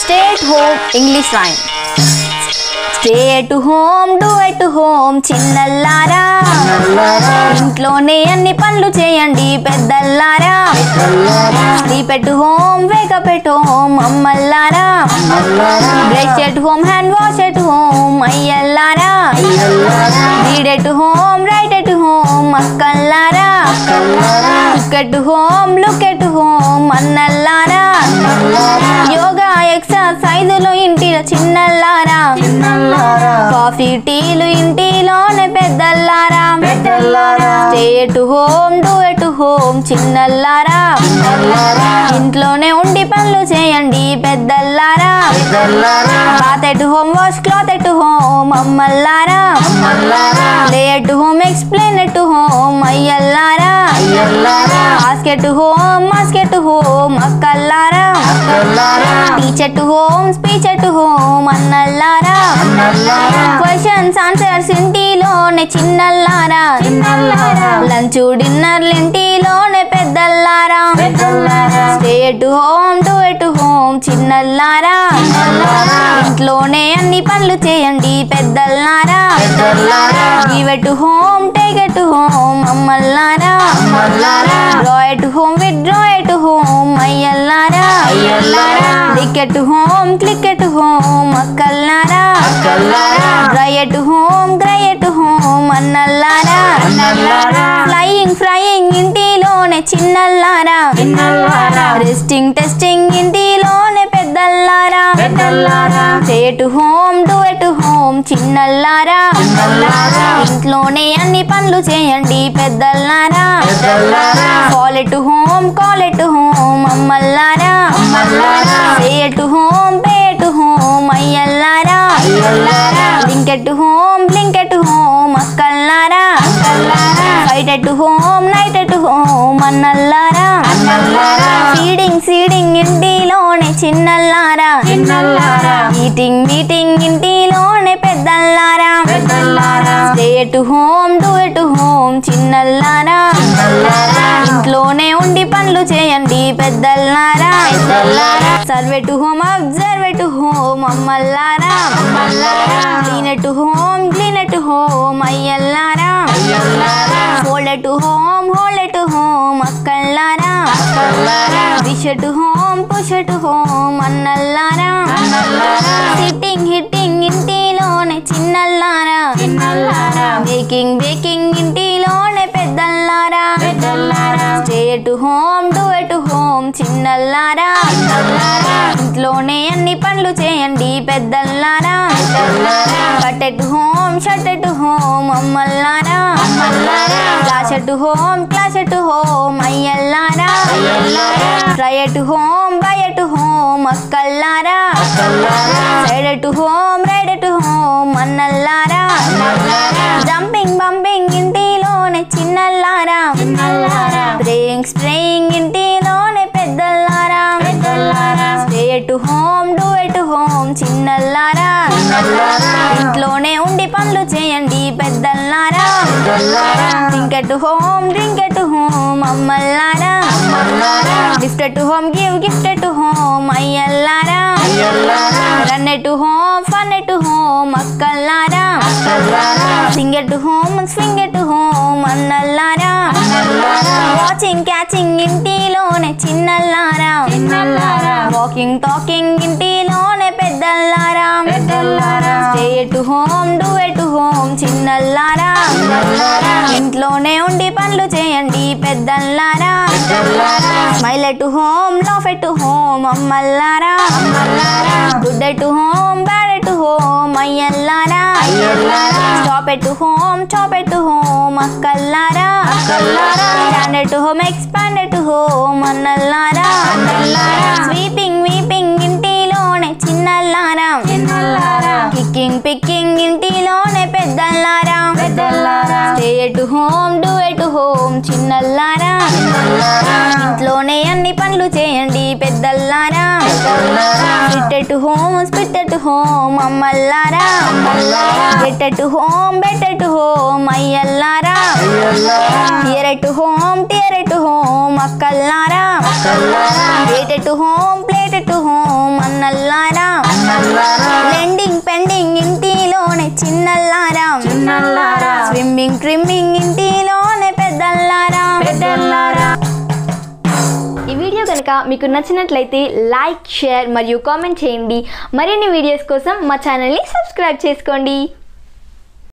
Stay at home English rhyme. Stay at home, do at home, చిన్నల్లారా ఇంట్లోనే అన్ని పనులు చేయండి పెద్దల్లారా sleep at home wake up at home అమ్మల్లారా brush at home hand wash at home అయ్యల్లారా read at home write at home అక్కల్లారా cook at home look at home అన్నల్లారా యోగా ఎక్సర్సైజులు ఇంటిలో చిన్నల్లారా కాఫీ టీలు ఇంటిలోనే పెద్దల్లారా stay at home do at home చిన్నల్లారా ఇంట్లోనే ఉండి పనులు చేయండి పెద్దల్లారా bath at home wash cloth at home అమ్మల్లారా play at home explain at home అయ్యల్లారా ask at home mask at home అక్కల్లారా teach at home speech at home అన్నల్లారా క్వశ్చన్స్ ఆన్సర్స్ ఇంటిలోనే చిన్నల్లారా లంచ్ డిన్నర్లు ఇంటిలోనే పెద్దల్లారా stay at home do at home చిన్నల్లారా ఇంట్లోనే అన్ని పనులు చేయండి పెద్దల్లారా give at home take at home అమ్మల్లారా draw at home withdraw at home అయ్యల్లారా click at home click at home అక్కల్లారా డ్రై ఎట్ హోమ్ గ్రై ఎట్ హోమ్ అన్నల్లారా ఫ్లయింగ్ ఫ్లయింగ్ ఇంటిలోనే చిన్నల్లారా రెస్టింగ్ టెస్టింగ్ ఇంటిలోనే పెద్దల్లారా stay at home do at home చిన్నల్లారా ఇంట్లోనే అన్ని పనులు చేయండి పెద్దల్లారా call at home call at home అమ్మల్లారా pay at home pay at home అయ్యల్లారా blink at home blink at home అక్కల్లారా fight at home night at home అన్నల్లారా ఫీడింగ్ సీడింగ్ ఇంటిలోనే చిన్నల్లారా ఈటింగ్ మీటింగ్ ఇంటిలోనే పెద్దల్లారా stay at home do at home చిన్నల్లారా ఇంట్లోనే ఉండి పనులు చేయండి పెద్దల్లారా serve at home observe at home అమ్మల్లారా clean at home clean at home అయ్యల్లారా hold at home hold at home అక్కల్లారా wish at home push at home అన్నల్లారా సిట్టింగ్ హిట్టింగ్ ఇంటిలోనే చిన్నల్లారా బేకింగ్ బేకింగ్ ఇంటిలోనే పెద్దల్లారా stay at home do at home చిన్నల్లారా ఇంట్లోనే అన్ని పనులు చేయండి పెద్దల్లారా cut at home shut at home అమ్మల్లారా class at home class at home అయ్యల్లారా try at home buy at home అక్కల్లారా side at home ride at home అన్నల్లారా జంపింగ్ బంపింగ్ ఇంటిలోనే చిన్నల్లారా ప్రేయింగ్ స్ప్రేయింగ్ ఇంటిలోనే పెద్దల్లారా stay at home do at home చిన్నల్లారా ఇంట్లోనే ఉండి పనులు చేయండి పెద్దల్లారా drink at home drink at home అమ్మల్లారా gift at home give gift at home అయ్యల్లారా run at home fun at home అక్కల్లారా sing at home swing at home అన్నల్లారా వాచింగ్ క్యాచింగ్ ఇంటిలోనే చిన్నల్లారా వాకింగ్ టాకింగ్ ఇంటిలోనే పెద్దల్లారా stay at home do at home చిన్నల్లారా ఇంట్లోనే ఉండి పనులు చేయండి పెద్దల్లారా smile at home laugh at home అమ్మల్లారా good at home bad at home అయ్యల్లారా stop at home chop at home అక్కల్లారా stand at home expand at home అన్నల్లారా స్వీపింగ్ వీపింగ్ ఇంటిలోనే చిన్నల్లారా కిక్కింగ్ పిక్కింగ్ ఇంటిలోనే పెద్దల్లారా stay at home do at home చిన్నల్లారా ఇంట్లోనే అన్ని పనులు చేయండి పెద్దల్లారా spit at home spit at home అమ్మల్లారా get at home bet at home అయ్యల్లారా tear at home tear at home అక్కల్లారా plate at home plate at home అన్నల్లారా trimming trimming ఇంటిలోనే పెద్దల్లారా పెద్దల్లారా ఈ వీడియో కనుక మీకు నచ్చినట్లయితే లైక్ షేర్ మరియు కామెంట్ చేయండి మరిన్ని వీడియోస్ కోసం మా ఛానల్ని సబ్స్క్రైబ్ చేసుకోండి